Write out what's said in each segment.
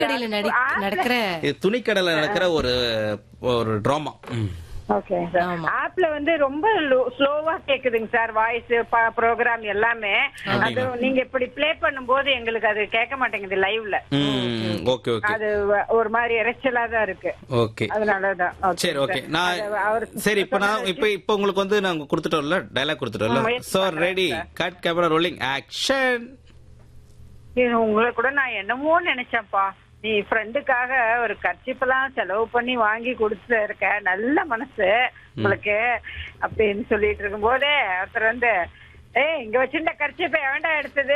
கடையில நடி- நடக்கிற இது துணிக்கடையில நடக்கிற ஒரு ஒரு ட்ராமா ஓகே சார் ஆமா. ஆப்ல வந்து ரொம்ப ஸ்லோவா கேக்குதுங்க சார் வாய்ஸ் ப்ரோக்ராம் எல்லாமே அது நீங்க இப்படி ப்ளே பண்ணும்போது எங்களுக்கு அது கேட்க மாட்டேங்குது லைவ்ல ஓகே ஓகே அது வ- ஒரு மாதிரி இறைச்சலா தான் இருக்கு ஓகே அதனாலதான் Okay, சரி ஓகே sir. நான் அது அவர் சரி இப்போ நான் இப்போ இப்போ உங்களுக்கு வந்து நாங்க கொடுத்துட்டோம்ல டைலாக் கொடுத்துட்டோம்ல ஆமா, yes, சோ பண்றேன், ready sir. Cut camera rolling action இது உங்களை கூட நான் என்னமோ நினைச்சேன்ப்பா நீ ஃப்ரெண்டுக்காக ஒரு கர்ச்சிப்பெல்லாம் செலவு பண்ணி வாங்கி கொடுத்து இருக்க நல்ல மனசு உங்களுக்கு அப்படின்னு சொல்லிட்டு இருக்கும் போதே ஒருத்தர் வந்து ஏய் இங்க வச்சிருந்த கர்ச்சிப்பை எவன்டா எடுத்தது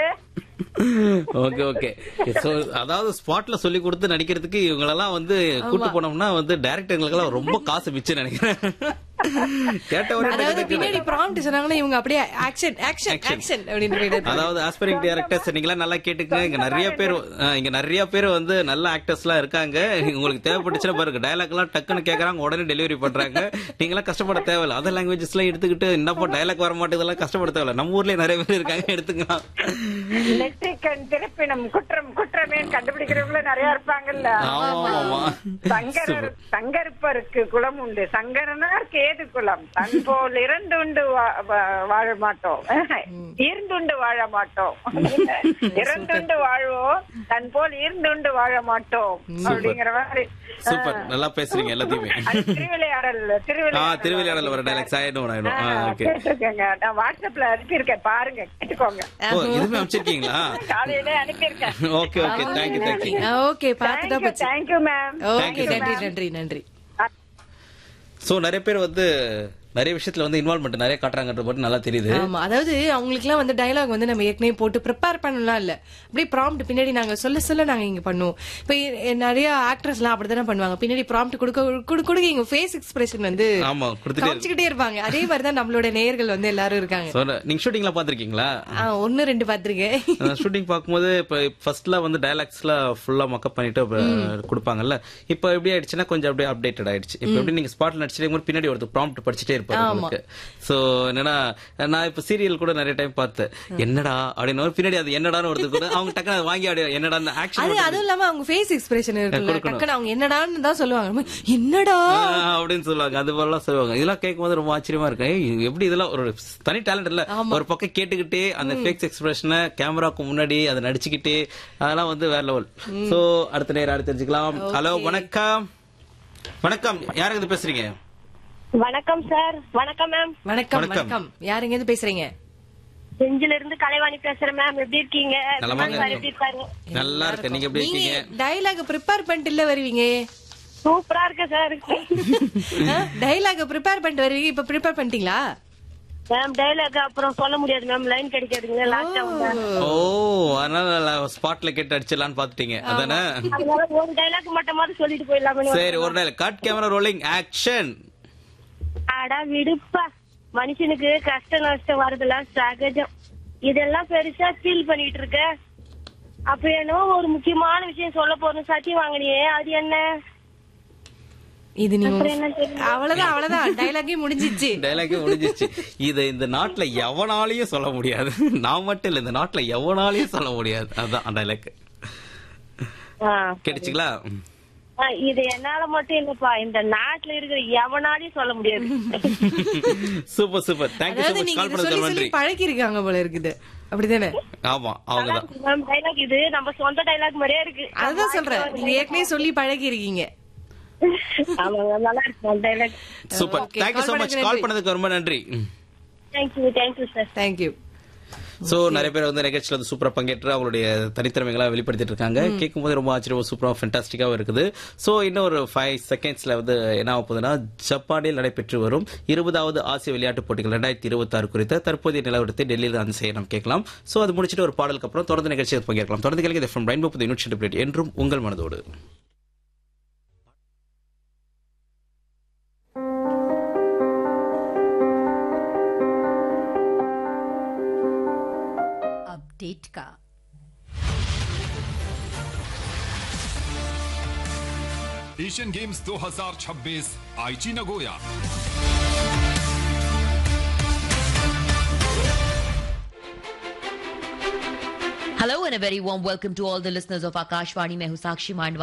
ஓகே ஓகே சோ அதாவது ஸ்பாட்ல சொல்லி கொடுத்து நடிக்கிறதுக்கு இவங்களெல்லாம் வந்து கூட்டு போனோம்னா வந்து டைரக்டர்களுக்கெல்லாம் ரொம்ப காசு மிச்சம் நினைக்கிறேன் கேட்டவரே அதாவது டக்கு டக்கு பின்னாடி ப்ராம்ப்ட் சொன்னாங்கன்னா இவங்க அப்படியே ஆக்ஷன் ஆக்ஷன் Action. ஆக்ஷன் அப்படின்னு போயிட்டு அதாவது ஆஸ்பரிங் டைரக்டர்ஸ் நீங்களா நல்லா கேட்டுக்கங்க இங்க நிறைய பேர் அஹ், இங்க நிறைய பேர் வந்து நல்ல ஆக்டர்ஸ் எல்லாம் இருக்காங்க உங்களுக்கு தேவைப்பட்டுச்சுன்னா பாருங்க டயலாக் எல்லாம் டக்குன்னு கேக்குறாங்க உடனே டெலிவரி பண்றாங்க நீங்களாம் கஷ்டப்பட தேவையில்ல அதர் லாங்குவேஜஸ் எல்லாம் எடுத்துக்கிட்டு என்னப்போ டயலாக் வர மாட்டேதெல்லாம் கஷ்டப்பட தேவையில்ல நம்ம ஊர்லயே நிறைய பேர் இருக்காங்க எடுத்துக்கலாம் நெற்றிக்கண் திருப்பினம் குற்றம் குற்றமே கண்டுபிடிக்கிறவங்கள நிறைய இருப்பாங்கல்ல ஆமா ஆமா சங்கரர் சங்கருப்பருக்கு குலம் உண்டு சங்கரனார் கேது குலம் தன் போல் இரண்டுண்டு வா- வா- வாழ மாட்டோம் ஈர்ந்துண்டு வாழ மாட்டோம் இரண்டுண்டு வாழ்வோம் தன் போல் ஈர்ந்துண்டு வாழ மாட்டோம் அப்படிங்கிற மாதிரி சூப்பர் நல்லா பேசுறீங்க எல்லாத்தையுமே அது திருவிளையாடல் ஆ திருவிளையாடல் திருவிளையாடல வர டைலாக்ஸ் ஆயிடும் ஆயிடும் ஆ, ஓகே கேட்டிருக்கேங்க நான் வாட்ஸ்அப்ல அனுப்பியிருக்கேன் பாருங்க கேட்டுக்கோங்க ஓ இதுமே அமைச்சிருக்கீங்களா காலையிலே அனுப்பியிருக்கேன் okay okay thank you thank you okay பாத்துட்டா தேங்க்யூ போச்சு தேங்க்யூ மேம் ஓகே நன்றி நன்றி நன்றி சோ நிறைய பேர் வந்து நிறைய விஷயத்துல வந்து இன்வால்மெண்ட் நிறைய காட்டுறாங்கன்ற மட்டும் நல்லா தெரியுது ஆமா அதாவது அவங்களுக்கு எல்லாம் வந்து டயலாக் வந்து நம்ம ஏற்கனவே போட்டு ப்ரிப்பேர் பண்ணலாம் இல்ல அப்படியே ப்ராம்ப்ட் பின்னாடி நாங்க சொல்ல சொல்ல நாங்க இங்க பண்ணுவோம் இப்ப இ- நிறைய ஆக்ட்ரஸ் எல்லாம் அப்படித்தானே பண்ணுவாங்க பின்னாடி ப்ராம்ப்ட் கொடுக்க கொடுக்க கொடுக்க எங்க ஃபேஸ் எக்ஸ்பிரஷன் வந்து ஆமா கொடுத்துட்டே காமிச்சுக்கிட்டே இருப்பாங்க அதே மாதிரிதான் நம்மளோட நேயர்கள் வந்து எல்லாரும் இருக்காங்க So, நீங்க ஷூட்டிங்லாம் பாத்திருக்கீங்களா ஆ, ஒண்ணு ரெண்டு பாத்திருக்கேன் ஷூட்டிங் பார்க்கும்போது இப்ப ஃபர்ஸ்ட்ல வந்து டயலாக்ஸ்ல ஃபுல்லா மக்கப் பண்ணிட்டு அப்ப கொடுப்பாங்கல்ல இப்போ எப்படி ஆயிடுச்சுன்னா கொஞ்சம் அப்படியே அப்டேட்டட் ஆயிடுச்சு இப்போ எப்படி நீங்க ஸ்பாட்ல நடிச்சிட்டே இருக்கும்போது பின்னாடி ஒருத்தர் ப்ராம்ப்ட் படிச்சுட்டே இருப்பாரு உங்களுக்கு சோ என்னன்னா நான் இப்ப சீரியல் கூட நிறைய டைம் பார்த்தேன் என்னடா அப்படின்னு பின்னாடி அது என்னடான்னு ஒருத்தர் கூட அவங்க டக்குனு அதை வாங்கி அப்படியே என்னடா அந்த அது ஆக்ஷன் அதுவும் இல்லாம அவங்க ஃபேஸ் எக்ஸ்பிரஷன் இருக்குல்ல கொடுக்கணும். டக்குன்னு அவங்க என்னடான்னு தான் சொல்லுவாங்க நம்ம, என்னடா அப்படின்னு சொல்லுவாங்க அது மாதிரிலாம் சொல்லுவாங்க இதெல்லாம் கேட்கும்போது ரொம்ப ஆச்சரியமா இருக்கு ஏய், எப்படி இதெல்லாம் ஒரு தனி டேலண்ட் இல்ல ஒரு பக்கம் கேட்டுக்கிட்டே அந்த ஃபேக்ஸ் எக்ஸ்பிரஷனை கேமராக்கு முன்னாடி அதை நடிச்சுக்கிட்டே அதெல்லாம் வந்து வேற லெவல் சோ அடுத்த நேரம் அடுத்து தெரிஞ்சுக்கலாம் ஹலோ வணக்கம் வணக்கம் யாருங்க இது பேசுறீங்க வணக்கம் சார் வணக்கம் மேம் வணக்கம் வணக்கம். வணக்கம் யாருங்க இருந்து பேசுறீங்க செஞ்சில இருந்து கலைவாணி பேசுறேன் மேம் எப்படி இருக்கீங்க நலமாக சார் எப்படி இருக்காரு நல்லா இருக்கு நீங்க எப்படி நீங்க இருக்கீங்க டயலாக் ப்ரிப்பேர் பண்ணிட்டு இல்ல வருவீங்க சூப்பரா இருக்கு சார் டயலாக் ப்ரிப்பேர் பண்ணிட்டு வருவீங்க இப்ப ப்ரிப்பேர் பண்ணிட்டீங்களா மேம் டைலாக் அப்புறம் சொல்ல முடியாது மேம் லைன் கிடைக்காதுங்க லாஸ்டா ஓ அதனால ஸ்பாட்ல கேட்டு அடிச்சிடலான்னு பாத்துட்டீங்க அதானே அதனால ஒரு டைலாக் மட்டுமாவது சொல்லிட்டு போயிடலாமே சரி ஒரு நாள் கட் கேமரா ரோலிங் ஆக்ஷன் அடா விடுப்பா மனுஷனுக்கு கஷ்ட நஷ்டம் வரதெல்லாம் சகஜம் இதெல்லாம் பெருசா ஃபீல் பண்ணிட்டு இருக்க அப்ப என்னவோ ஒரு முக்கியமான விஷயம் சொல்ல போறோம் சத்தியம் வாங்கினியே அது என்ன இது நீங்க அப்புறம் என்ன தெரியும்? அவ்வளவுதான் அவ்வளவுதான் டயலாகே முடிஞ்சிச்சு டைலாக்கே முடிஞ்சிச்சு இத இந்த நாட்டுல எவனாலையும் சொல்ல முடியாது நான் மட்டும் இல்ல இந்த நாட்டுல எவனாலையும் சொல்ல முடியாது அதான் டைலாக் ஆ. கிடைச்சுங்களா ஆ, இது என்னால மட்டும் இல்லப்பா இந்த நாட்டுல இருக்கிற எவனாலையும் சொல்ல முடியாது சூப்பர் சூப்பர் தேங்க்யூ சோ அதாவது மச் நீங்க கால் இதை பண்ணதுக்கு சொல்லி நன்றி சொல்லி பழக்கி இருக்காங்க போல இருக்குது அப்படிதானே ஆமா அவங்கதான் மேம் டைலாக் இது நம்ம சொந்த டைலாக் மாதிரியே இருக்கு அதுதான் சொல்றேன் நீங்க ஏற்கனவே சொல்லி பழகி இருக்கீங்க ஆமாங்க நல்லா இருக்கு dialogue super Okay, thank you call so much பண்ணதுக்கு கால் நன்றி. பண்ணதுக்கு ரொம்ப நன்றி thank you thank you sir thank you so நிறைய பேர் வந்து நிகழ்ச்சியில வந்து சூப்பரா பங்கேற்று அவங்களுடைய தனித்திறமைகளை வெளிப்படுத்திட்டு இருக்காங்க கேட்கும் போது ரொம்ப ஆச்சரியமா சூப்பரா ஃபென்டாஸ்டிக்காவும் இருக்குது சோ இன்னும் ஒரு ஃபைவ் செகண்ட்ஸ்ல வந்து என்ன ஆக போகுதுன்னா ஜப்பானில் நடைபெற்று வரும் இருபதாவது ஆசிய விளையாட்டுப் போட்டிகள் ரெண்டாயிரத்தி இருபத்தி ஆறு குறித்த தற்போதைய நிலவரத்தை டெல்லியில் அந்த செய்ய நம்ம கேட்கலாம் சோ அது முடிச்சிட்டு ஒரு பாடலுக்கு அப்புறம் தொடர்ந்து நிகழ்ச்சியில் பங்கேற்கலாம் தொடர்ந்து கேட்க ஃப்ரம் ரெயின்போ புது யூனிட் என்றும் உங்கள் மனதோடு अपडेट का Asian games 2026 Aichi Nagoya Hello and a very warm welcome to all the listeners of Akashvani. मैं हूं साक्षी मांडवा